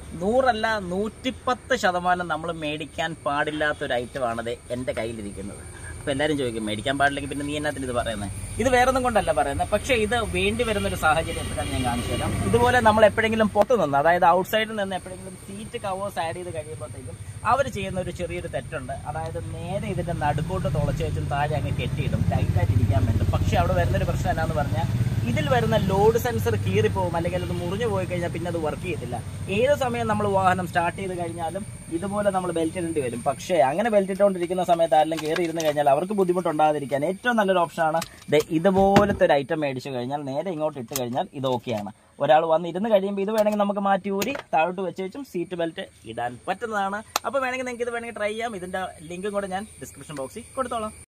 നൂറല്ല നൂറ്റിപ്പത്ത് ശതമാനം നമ്മൾ മേടിക്കാൻ പാടില്ലാത്ത ഒരു ഐറ്റമാണത് എൻ്റെ കയ്യിലിരിക്കുന്നത് അപ്പോൾ എല്ലാവരും ചോദിക്കും മേടിക്കാൻ പാടില്ലെങ്കിൽ പിന്നെ നീ എന്നാത്തിന് ഇത് പറയുന്നത് ഇത് വേറൊന്നും കൊണ്ടല്ല പറയുന്നത് പക്ഷേ ഇത് വേണ്ടി വരുന്ന ഒരു സാഹചര്യം എപ്പോഴാണ് ഞാൻ കാണിച്ചു തരാം ഇതുപോലെ നമ്മൾ എപ്പോഴെങ്കിലും പുറത്ത് നിന്ന് അതായത് ഔട്ട്സൈഡിൽ നിന്ന് എപ്പോഴെങ്കിലും സീറ്റ് കവേഴ്സ് ആഡ് ചെയ്ത് കഴിയുമ്പോഴത്തേക്കും അവർ ചെയ്യുന്ന ഒരു ചെറിയൊരു തെറ്റുണ്ട് അതായത് നേരെ ഇതിന്റെ നടുക്കോട്ട് തുളച്ച് വെച്ചും താഴെ അങ്ങ് കെട്ടിയിടും ടൈറ്റായിട്ട് ഇരിക്കാൻ വേണ്ടി പക്ഷേ അവിടെ വരുന്നൊരു പ്രശ്നം എന്നാന്ന് പറഞ്ഞാൽ ഇതിൽ വരുന്ന ലോഡ് സെൻസർ കീറിപ്പോകും അല്ലെങ്കിൽ അത് മുറിഞ്ഞു പോയി കഴിഞ്ഞാൽ പിന്നെ അത് വർക്ക് ചെയ്യത്തില്ല ഏത് സമയം നമ്മൾ വാഹനം സ്റ്റാർട്ട് ചെയ്ത് കഴിഞ്ഞാലും ഇതുപോലെ നമ്മൾ ബെൽറ്റ് ഇടേണ്ടി വരും പക്ഷേ അങ്ങനെ ബെൽറ്റ് ഇട്ടുകൊണ്ടിരിക്കുന്ന സമയത്ത് ആരെങ്കിലും കയറി ഇരുന്ന് കഴിഞ്ഞാൽ അവർക്ക് ബുദ്ധിമുട്ടുണ്ടാകാതിരിക്കാൻ ഏറ്റവും നല്ലൊരു ഓപ്ഷനാണ് ദേ ഇതുപോലത്തെ ഒരു ഐറ്റം മേടിച്ചു കഴിഞ്ഞാൽ നേരെ ഇങ്ങോട്ട് ഇട്ട് കഴിഞ്ഞാൽ ഇത് ഓക്കെയാണ് ഒരാൾ വന്ന് ഇരുന്ന് കഴിയുമ്പോൾ ഇത് വേണമെങ്കിൽ നമുക്ക് മാറ്റി ഊരി താഴോട്ട് വെച്ച് വെച്ചും സീറ്റ് ബെൽറ്റ് ഇടാൻ പറ്റുന്നതാണ് അപ്പോൾ വേണമെങ്കിൽ നിങ്ങൾക്ക് ഇത് വേണമെങ്കിൽ ട്രൈ ചെയ്യാം ഇതിൻ്റെ ലിങ്കും കൂടെ ഞാൻ ഡിസ്ക്രിപ്ഷൻ ബോക്സിൽ കൊടുത്തോളാം